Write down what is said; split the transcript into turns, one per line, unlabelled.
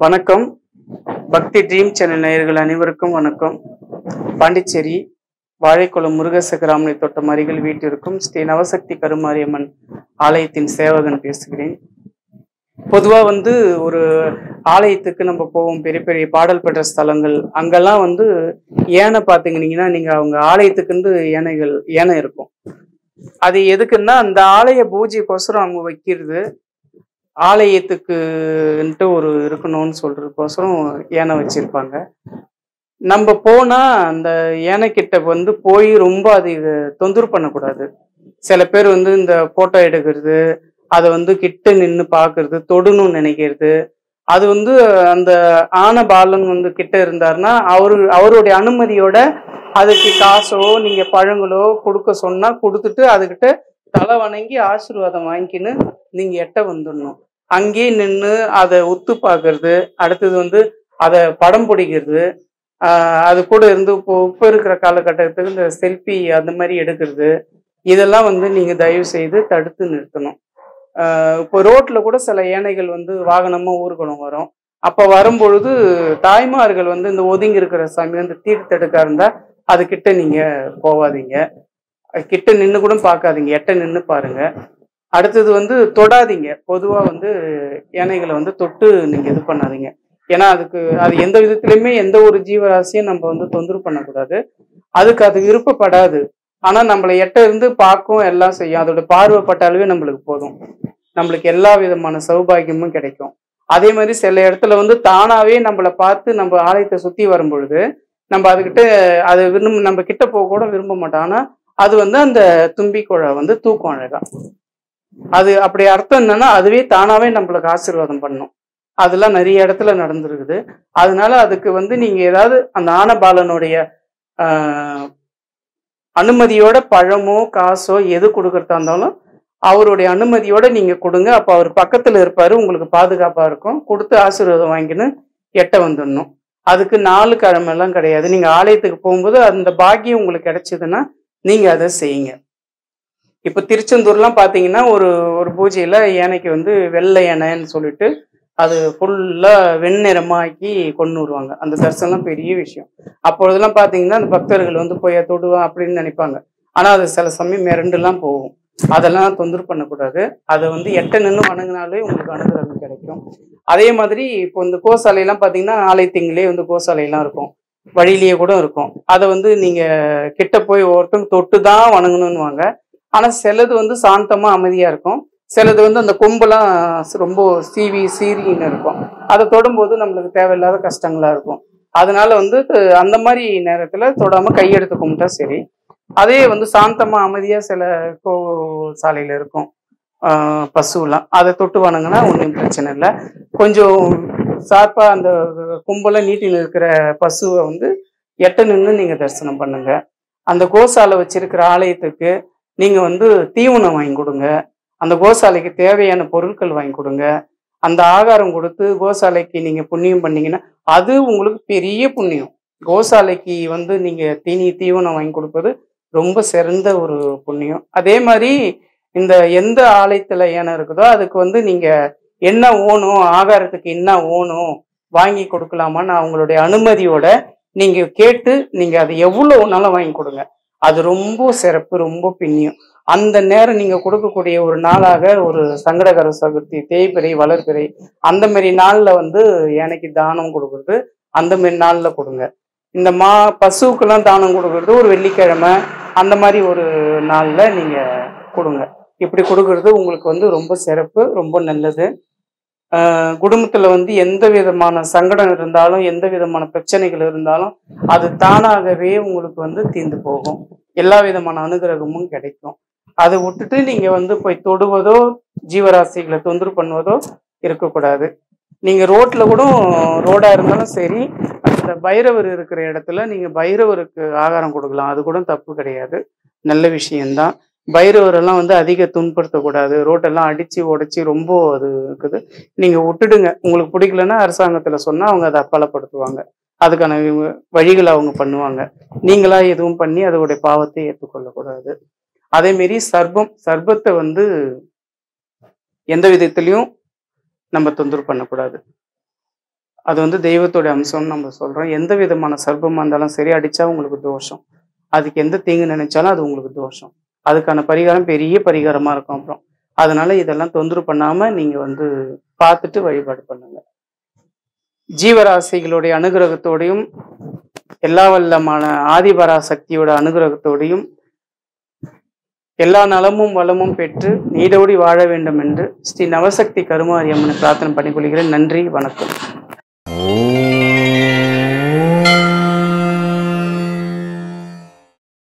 வணக்கம் பக்தி dream channel நேயர்கள் அனைவருக்கும் வணக்கம் பாண்டிச்சேரி வாழைக்குளம் முருகசகராமனை தோட்டம் அருகில் வீட்டிற்கும் ஸ்ரீ நவசக்தி கருமாரியம்மன் ஆலயத்தின் சேவகன் பேசுகிறேன் பொதுவா வந்து ஒரு ஆலயத்துக்கு நம்ம போவோம் பெரிய பெரிய பாடல் பெற்ற ஸ்தலங்கள் அங்கெல்லாம் வந்து யானை பாத்தீங்கன்னா நீங்க அவங்க ஆலயத்துக்குன்னு யானைகள் யானை இருக்கும் அது எதுக்குன்னா அந்த ஆலய பூஜைக்கோசரம் அவங்க வைக்கிறது ஆலயத்துக்குன்ட்டு ஒரு இருக்கணும்னு சொல்றதுக்கோசரம் யானை வச்சிருப்பாங்க நம்ம போனா அந்த யானை கிட்ட வந்து போய் ரொம்ப அது இத தொந்தரவு பண்ணக்கூடாது சில பேர் வந்து இந்த போட்டோ எடுக்கிறது அதை வந்து கிட்ட நின்று பார்க்கிறது தொடணும்னு நினைக்கிறது அது வந்து அந்த ஆன பாலன் வந்து கிட்ட இருந்தாருன்னா அவரு அவருடைய அனுமதியோட அதுக்கு காசோ நீங்க பழங்களோ கொடுக்க சொன்னா கொடுத்துட்டு அதுகிட்ட தலை வணங்கி ஆசீர்வாதம் வாங்கிக்கின்னு நீங்க எட்ட வந்துடணும் அங்கேயே நின்று அதை உத்து பார்க்கறது அடுத்தது வந்து அதை படம் பிடிக்கிறது ஆஹ் அது கூட இருந்து இப்போ இப்போ இருக்கிற காலகட்டத்துக்கு இந்த செல்ஃபி அந்த மாதிரி எடுக்கிறது இதெல்லாம் வந்து நீங்க தயவு செய்து தடுத்து நிறுத்தணும் ஆஹ் இப்போ ரோட்ல கூட சில யானைகள் வந்து வாகனமா ஊர்வலம் வரும் அப்ப வரும்பொழுது தாய்மார்கள் வந்து இந்த ஒதுங்கி இருக்கிற சமயம் இந்த தீர்த்தெடுக்கா இருந்தா அது கிட்ட நீங்க போவாதீங்க அது கிட்ட நின்று கூட பார்க்காதீங்க எட்ட நின்று பாருங்க அடுத்தது வந்து தொடாதீங்க பொதுவா வந்து யானைகளை வந்து தொட்டு நீங்க இது பண்ணாதீங்க ஏன்னா அதுக்கு அது எந்த விதத்திலுமே எந்த ஒரு ஜீவராசியும் நம்ம வந்து தொந்தரவு பண்ணக்கூடாது அதுக்கு அது விருப்பப்படாது ஆனா நம்மளை எட்ட இருந்து பார்க்கும் எல்லாம் செய்யும் அதோட பார்வைப்பட்டாலே நம்மளுக்கு போதும் நம்மளுக்கு எல்லா விதமான சௌபாகியமும் கிடைக்கும் அதே மாதிரி சில இடத்துல வந்து தானாவே நம்மளை பார்த்து நம்ம ஆலயத்தை சுத்தி வரும் பொழுது நம்ம அதுகிட்ட அது விரும்ப நம்ம கிட்ட போக கூட விரும்ப மாட்டோம் ஆனா அது வந்து அந்த தும்பிக்குழை வந்து தூக்கம் அழகா அது அப்படி அர்த்தம் என்னன்னா அதுவே தானாவே நம்மளுக்கு ஆசீர்வாதம் பண்ணும் அதெல்லாம் நிறைய இடத்துல நடந்திருக்குது அதனால அதுக்கு வந்து நீங்க ஏதாவது அந்த ஆனபாலனுடைய ஆஹ், அனுமதியோட பழமோ காசோ எது கொடுக்கறதா இருந்தாலும் அவருடைய அனுமதியோட நீங்க கொடுங்க அப்ப அவர் பக்கத்துல இருப்பாரு உங்களுக்கு பாதுகாப்பா இருக்கும் கொடுத்து ஆசீர்வாதம் வாங்கின்னு எட்ட வந்துடணும் அதுக்கு நாலு கிழமை எல்லாம் கிடையாது நீங்க ஆலயத்துக்கு போகும்போது அந்த பாக்கியம் உங்களுக்கு கிடைச்சதுன்னா நீங்க அதை செய்யுங்க இப்ப திருச்செந்தூர்லாம் பாத்தீங்கன்னா ஒரு ஒரு பூஜையில யானைக்கு வந்து வெள்ளை யானைன்னு சொல்லிட்டு அது ஃபுல்லா வெண்ணிறமாக்கி கொண்டு வருவாங்க அந்த தரிசனம் பெரிய விஷயம் அப்பொழுதெல்லாம் பாத்தீங்கன்னா அந்த பக்தர்கள் வந்து போய் தொடுவான் அப்படின்னு நினைப்பாங்க ஆனா அது சில சமயம் மிரண்டுலாம் போகும் அதெல்லாம் தொந்தரவு பண்ணக்கூடாது அதை வந்து எட்ட நின்று வணங்கினாலே உங்களுக்கு அனுகிரகம் கிடைக்கும் அதே மாதிரி இப்போ இந்த கோசாலையெல்லாம் பார்த்தீங்கன்னா ஆலயத்திங்களே வந்து கோசாலையெல்லாம் இருக்கும் வழியிலேயே கூட இருக்கும் அதை வந்து நீங்க கிட்ட போய் ஒருத்தங்க தொட்டு தான் வணங்கணும்னுவாங்க ஆனா சிலது வந்து சாந்தமா அமைதியா இருக்கும் சிலது வந்து அந்த கொம்பெல்லாம் ரொம்ப சீவி சீரின்னு இருக்கும் அதை தொடும்போது நம்மளுக்கு தேவையில்லாத கஷ்டங்களா இருக்கும் அதனால வந்து அந்த மாதிரி நேரத்துல தொடாம கையெடுத்து கும்பிட்டா சரி அதே வந்து சாந்தமா அமைதியா சில கோ சாலையில இருக்கும் ஆஹ் பசுலாம் அதை தொட்டு வணங்கினா ஒன்றும் பிரச்சனை இல்லை கொஞ்சம் சார்பா அந்த கும்பல நீட்டில் இருக்கிற பசுவை வந்து எட்ட நின்று நீங்க தரிசனம் பண்ணுங்க அந்த கோசாலை வச்சிருக்கிற ஆலயத்துக்கு நீங்க வந்து தீவனம் வாங்கி கொடுங்க அந்த கோசாலைக்கு தேவையான பொருட்கள் வாங்கி கொடுங்க அந்த ஆகாரம் கொடுத்து கோசாலைக்கு நீங்க புண்ணியம் பண்ணீங்கன்னா அது உங்களுக்கு பெரிய புண்ணியம் கோசாலைக்கு வந்து நீங்க தீனி தீவனம் வாங்கி கொடுப்பது ரொம்ப சிறந்த ஒரு புண்ணியம் அதே மாதிரி இந்த எந்த ஆலயத்துல ஏன இருக்குதோ அதுக்கு வந்து நீங்க என்ன ஓணும் ஆகாரத்துக்கு என்ன ஓணும் வாங்கி கொடுக்கலாமான்னு அவங்களுடைய அனுமதியோட நீங்க கேட்டு நீங்க அது எவ்வளவு வேணாலும் வாங்கி கொடுங்க அது ரொம்ப சிறப்பு ரொம்ப பின்னியம் அந்த நேரம் நீங்க கொடுக்கக்கூடிய ஒரு நாளாக ஒரு சங்கடகர சதுர்த்தி தேய்பிறை வளர்பிறை அந்த மாதிரி நாள்ல வந்து யானைக்கு தானம் கொடுக்கறது அந்த மாதிரி நாள்ல கொடுங்க இந்த மா பசுவுக்கெல்லாம் தானம் கொடுக்கறது ஒரு வெள்ளிக்கிழமை அந்த மாதிரி ஒரு நாள்ல நீங்க கொடுங்க இப்படி கொடுக்கறது உங்களுக்கு வந்து ரொம்ப சிறப்பு ரொம்ப நல்லது ஆஹ் குடும்பத்துல வந்து எந்த விதமான சங்கடம் இருந்தாலும் எந்த விதமான பிரச்சனைகள் இருந்தாலும் அது தானாகவே உங்களுக்கு வந்து தீர்ந்து போகும் எல்லா விதமான அனுகிரகமும் கிடைக்கும் அதை விட்டுட்டு நீங்க வந்து போய் தொடுவதோ ஜீவராசிகளை தொந்தரவு பண்ணுவதோ இருக்கக்கூடாது நீங்க ரோட்ல கூட ரோடா இருந்தாலும் சரி அந்த பைரவர் இருக்கிற இடத்துல நீங்க பைரவருக்கு ஆகாரம் கொடுக்கலாம் அது கூட தப்பு கிடையாது நல்ல விஷயம்தான் பைரவர் எல்லாம் வந்து அதிக துன்புறுத்தக்கூடாது ரோட்டெல்லாம் அடிச்சு உடைச்சி ரொம்ப அது இருக்குது நீங்க விட்டுடுங்க உங்களுக்கு பிடிக்கலன்னா அரசாங்கத்துல சொன்னா அவங்க அதை அப்பலப்படுத்துவாங்க அதுக்கான வி- வழிகளை அவங்க பண்ணுவாங்க நீங்களா எதுவும் பண்ணி அதோடைய பாவத்தை ஏற்றுக்கொள்ளக்கூடாது அதே மாரி சர்ப்பம் சர்ப்பத்தை வந்து எந்த விதத்திலையும் நம்ம தொந்தரவு பண்ணக்கூடாது அது வந்து தெய்வத்தோட அம்சம்னு நம்ம சொல்றோம் எந்த விதமான சர்ப்பமா இருந்தாலும் சரி அடிச்சா உங்களுக்கு தோஷம் அதுக்கு எந்த தீங்கு நினைச்சாலும் அது உங்களுக்கு தோஷம் அதுக்கான பரிகாரம் பெரிய பரிகாரமா இருக்கும் அப்புறம் அதனால இதெல்லாம் தொந்தரவு பண்ணாம நீங்க வந்து பார்த்துட்டு வழிபாடு பண்ணுங்க ஜீவராசிகளுடைய அனுகிரகத்தோடையும் எல்லா வல்லமான ஆதிபராசக்தியோட அனுகிரகத்தோடையும் எல்லா நலமும் வளமும் பெற்று நீடோடி வாழ வேண்டும் என்று ஸ்ரீ நவசக்தி கருமாரி அம்மனை பிரார்த்தனை பண்ணிக்கொள்கிறேன் நன்றி வணக்கம்